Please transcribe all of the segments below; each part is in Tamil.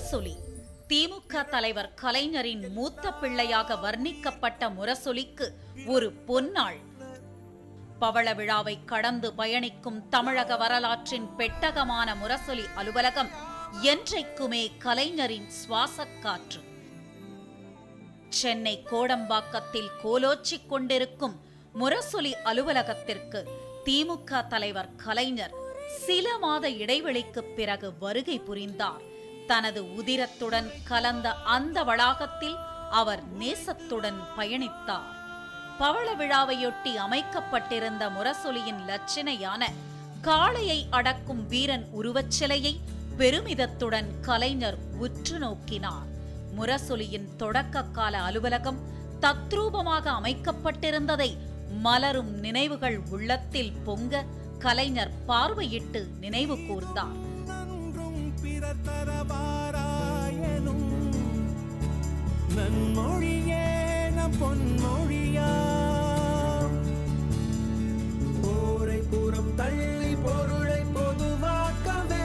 முரசொலி திமுக தலைவர் கலைஞரின் மூத்த பிள்ளையாக வர்ணிக்கப்பட்ட முரசொலிக்கு ஒரு பொன்னாள் பவள விழாவை கடந்து பயணிக்கும் தமிழக வரலாற்றின் பெட்டகமான முரசொலி அலுவலகம் என்றைக்குமே கலைஞரின் சுவாசக் காற்று சென்னை கோடம்பாக்கத்தில் கோலோச்சிக் கொண்டிருக்கும் முரசொலி அலுவலகத்திற்கு திமுக தலைவர் கலைஞர் சில மாத இடைவெளிக்குப் பிறகு வருகை புரிந்தார் தனது உதிரத்துடன் கலந்த அந்த வளாகத்தில் அவர் நேசத்துடன் பயணித்தார் பவள விழாவையொட்டி அமைக்கப்பட்டிருந்த முரசொலியின் லட்சணையான காளையை அடக்கும் வீரன் உருவச்சிலையை பெருமிதத்துடன் கலைஞர் உற்று நோக்கினார் முரசொலியின் தொடக்க கால அலுவலகம் தத்ரூபமாக அமைக்கப்பட்டிருந்ததை மலரும் நினைவுகள் உள்ளத்தில் பொங்க கலைஞர் பார்வையிட்டு நினைவு கூர்ந்தார் நன்றும் பிறர் தரவாராயனும் நன்மொழியே நம் பொன்மொழியா போரை புறம் தள்ளி பொருளை பொதுவாக்கவே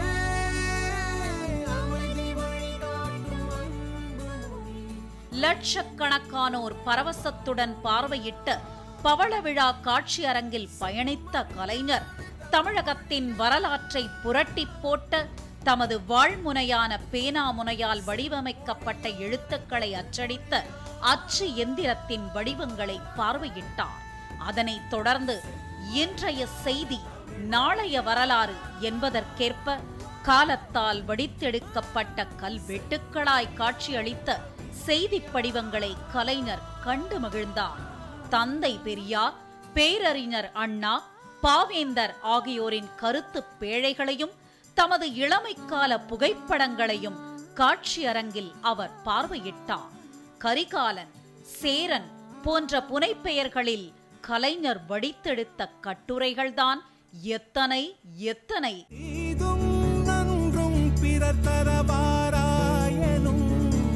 அமைதி வழிகாட்டும் அன்பு மொழி லட்சக்கணக்கானோர் பரவசத்துடன் பார்வையிட்ட பவள விழா காட்சி அரங்கில் பயணித்த கலைஞர் தமிழகத்தின் வரலாற்றை புரட்டி போட்ட தமது வாழ்முனையான பேனா முனையால் வடிவமைக்கப்பட்ட எழுத்துக்களை அச்சடித்த அச்சு எந்திரத்தின் வடிவங்களை பார்வையிட்டார் அதனைத் தொடர்ந்து இன்றைய செய்தி நாளைய வரலாறு என்பதற்கேற்ப காலத்தால் வடித்தெடுக்கப்பட்ட கல்வெட்டுக்களாய் காட்சியளித்த செய்திப் படிவங்களை கலைஞர் கண்டு மகிழ்ந்தார் தந்தை பெரியார் பேரறிஞர் அண்ணா பாவேந்தர் ஆகியோரின் கருத்துப் பேழைகளையும் தமது இளமைக்கால புகைப்படங்களையும் காட்சியரங்கில் அவர் பார்வையிட்டார் கரிகாலன் சேரன் போன்ற புனைப்பெயர்களில் கலைஞர் வடித்தெடுத்த கட்டுரைகள்தான் எத்தனை எத்தனை இதும் நன்றும் பிறர் தரவாராயனும்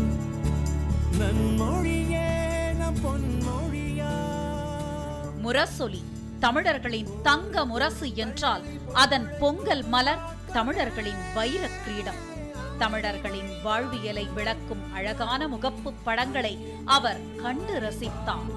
நன்மொழியே நம் பொன்மொழியா முரசொலி தமிழர்களின் தங்க முரசு என்றால் அதன் பொங்கல் மலர் தமிழர்களின் வைரக் கிரீடம் தமிழர்களின் வாழ்வியலை விளக்கும் அழகான முகப்புப் படங்களை அவர் கண்டு ரசித்தார்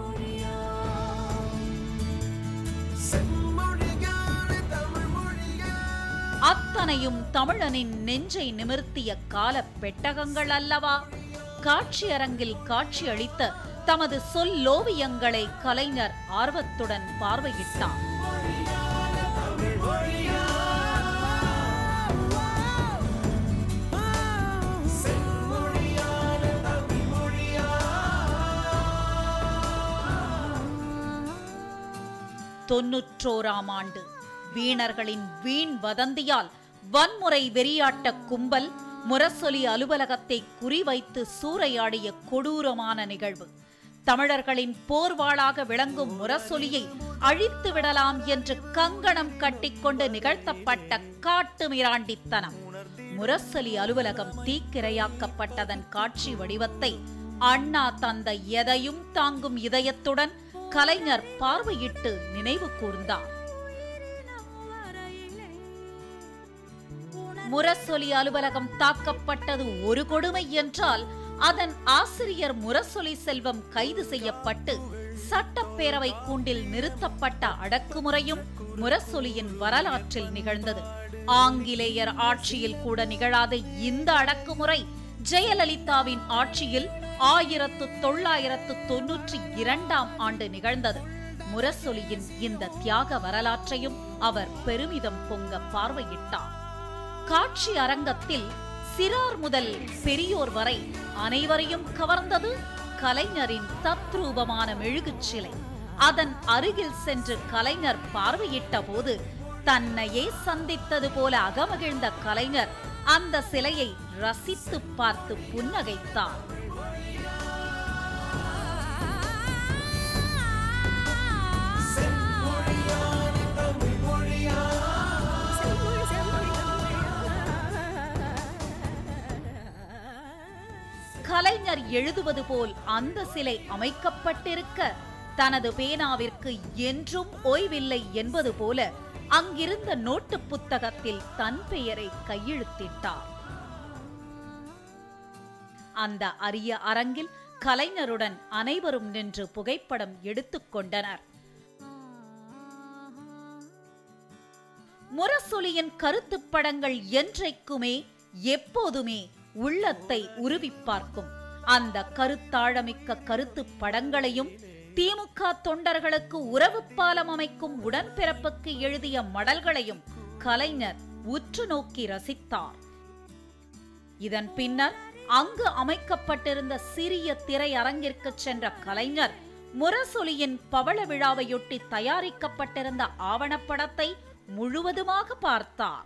செம்மொழியான தமிழ் மொழியா அத்தனையும் தமிழனின் நெஞ்சை நிமிர்த்திய கால பெட்டகங்கள் அல்லவா காட்சியரங்கில் காட்சியளித்த தமது சொல்லோவியங்களை கலைஞர் ஆர்வத்துடன் பார்வையிட்டார் தொன்னூற்றோராம் ஆண்டு வீணர்களின் வீண் வதந்தியால் வன்முறை வெறியாட்ட கும்பல் முரசொலி அலுவலகத்தை குறிவைத்து சூறையாடிய கொடூரமான நிகழ்வு தமிழர்களின் போர்வாளாக விளங்கும் முரசொலியை அழித்து விடலாம் என்று கங்கணம் கட்டிக்கொண்டு நிகழ்த்தப்பட்ட காட்டு மிராண்டித்தனம் முரசொலி அலுவலகம் தீக்கிரையாக்கப்பட்டதன் காட்சி வடிவத்தை அண்ணா தந்த எதையும் தாங்கும் இதயத்துடன் கலைஞர் பார்வையிட்டு நினைவு கூர்ந்தார் முரசொலி அலுவலகம் தாக்கப்பட்டது ஒரு கொடுமை என்றால் அதன் ஆசிரியர் முரசொலி செல்வம் கைது செய்யப்பட்டு சட்டப்பேரவை கூண்டில் நிறுத்தப்பட்ட அடக்குமுறையும் முரசொலியின் வரலாற்றில் நிகழ்ந்தது ஆங்கிலேயர் ஆட்சியில் கூட நிகழாத இந்த அடக்குமுறை ஜெயலலிதாவின் ஆட்சியில் ஆயிரத்து தொள்ளாயிரத்து தொன்னூற்றி இரண்டாம் ஆண்டு நிகழ்ந்தது முரசொலியின் இந்த தியாக வரலாற்றையும் அவர் பெருமிதம் பொங்க பார்வையிட்டார் காட்சி அரங்கத்தில் சிறார் முதல் பெரியோர் வரை அனைவரையும் கவர்ந்தது கலைஞரின் தத்ரூபமான மெழுகுச் சிலை அதன் அருகில் சென்று கலைஞர் பார்வையிட்ட போது தன்னையே சந்தித்தது போல அகமகிழ்ந்த கலைஞர் அந்த சிலையை ரசித்து பார்த்து புன்னகைத்தார் கலைஞர் எழுதுவது போல் அந்த சிலை அமைக்கப்பட்டிருக்க தனது பேனாவிற்கு என்றும் ஓய்வில்லை என்பது போல அங்கிருந்த நோட்டுப் புத்தகத்தில் தன் பெயரை கையெழுத்திட்டார் அந்த அரிய அரங்கில் கலைஞருடன் அனைவரும் நின்று புகைப்படம் எடுத்துக்கொண்டனர் முரசொலியின் கருத்துப் படங்கள் என்றைக்குமே எப்போதுமே உள்ளத்தை உருவிப் பார்க்கும் அந்த கருத்தாழமிக்க கருத்துப் படங்களையும் திமுக தொண்டர்களுக்கு உறவு பாலம் அமைக்கும் உடன்பிறப்புக்கு எழுதிய மடல்களையும் கலைஞர் உற்று நோக்கி ரசித்தார் இதன் பின்னர் அங்கு அமைக்கப்பட்டிருந்த சிறிய திரையரங்கிற்கு சென்ற கலைஞர் முரசொலியின் பவள விழாவையொட்டி தயாரிக்கப்பட்டிருந்த ஆவணப்படத்தை முழுவதுமாக பார்த்தார்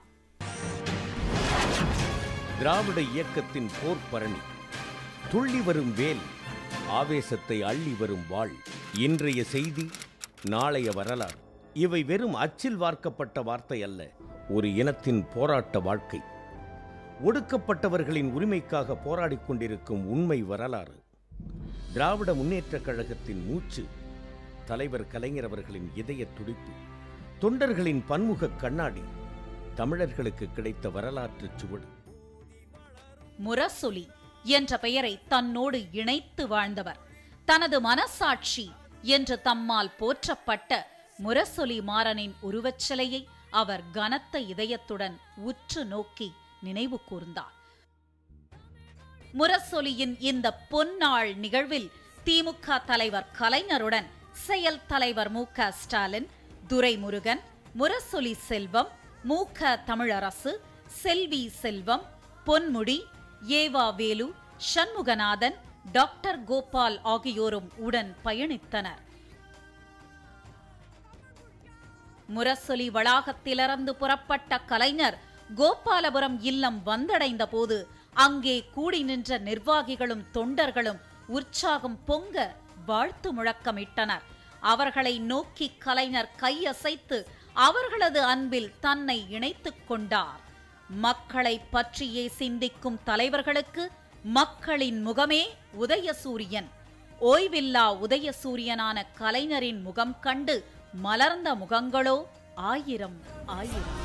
திராவிட இயக்கத்தின் போர் பரணி துள்ளி வரும் வேல் ஆவேசத்தை அள்ளி வரும் வாழ் இன்றைய செய்தி நாளைய வரலாறு இவை வெறும் அச்சில் வார்க்கப்பட்ட வார்த்தை அல்ல ஒரு இனத்தின் போராட்ட வாழ்க்கை ஒடுக்கப்பட்டவர்களின் உரிமைக்காக போராடிக் கொண்டிருக்கும் உண்மை வரலாறு திராவிட முன்னேற்றக் கழகத்தின் மூச்சு தலைவர் கலைஞர் அவர்களின் இதய துடிப்பு தொண்டர்களின் பன்முக கண்ணாடி தமிழர்களுக்கு கிடைத்த வரலாற்றுச் சுவடு முரசொலி என்ற பெயரை தன்னோடு இணைத்து வாழ்ந்தவர் தனது மனசாட்சி என்று தம்மால் போற்றப்பட்ட முரசொலி மாறனின் உருவச் சிலையை அவர் கனத்த இதயத்துடன் உற்று நோக்கி நினைவு கூர்ந்தார் முரசொலியின் இந்த பொன்னாள் நிகழ்வில் திமுக தலைவர் கலைஞருடன் செயல் தலைவர் மு க ஸ்டாலின் துரைமுருகன் முரசொலி செல்வம் மு க தமிழரசு செல்வி செல்வம் பொன்முடி ஏவா வேலு சண்முகநாதன் டாக்டர் கோபால் ஆகியோரும் உடன் பயணித்தனர் முரசொலி வளாகத்திலிருந்து புறப்பட்ட கலைஞர் கோபாலபுரம் இல்லம் வந்தடைந்த போது அங்கே கூடி நின்ற நிர்வாகிகளும் தொண்டர்களும் உற்சாகம் பொங்க வாழ்த்து முழக்கமிட்டனர் அவர்களை நோக்கி கலைஞர் கையசைத்து அவர்களது அன்பில் தன்னை இணைத்துக் கொண்டார் மக்களை பற்றியே சிந்திக்கும் தலைவர்களுக்கு மக்களின் முகமே உதயசூரியன் ஓய்வில்லா உதயசூரியனான கலைஞரின் முகம் கண்டு மலர்ந்த முகங்களோ ஆயிரம் ஆயிரம்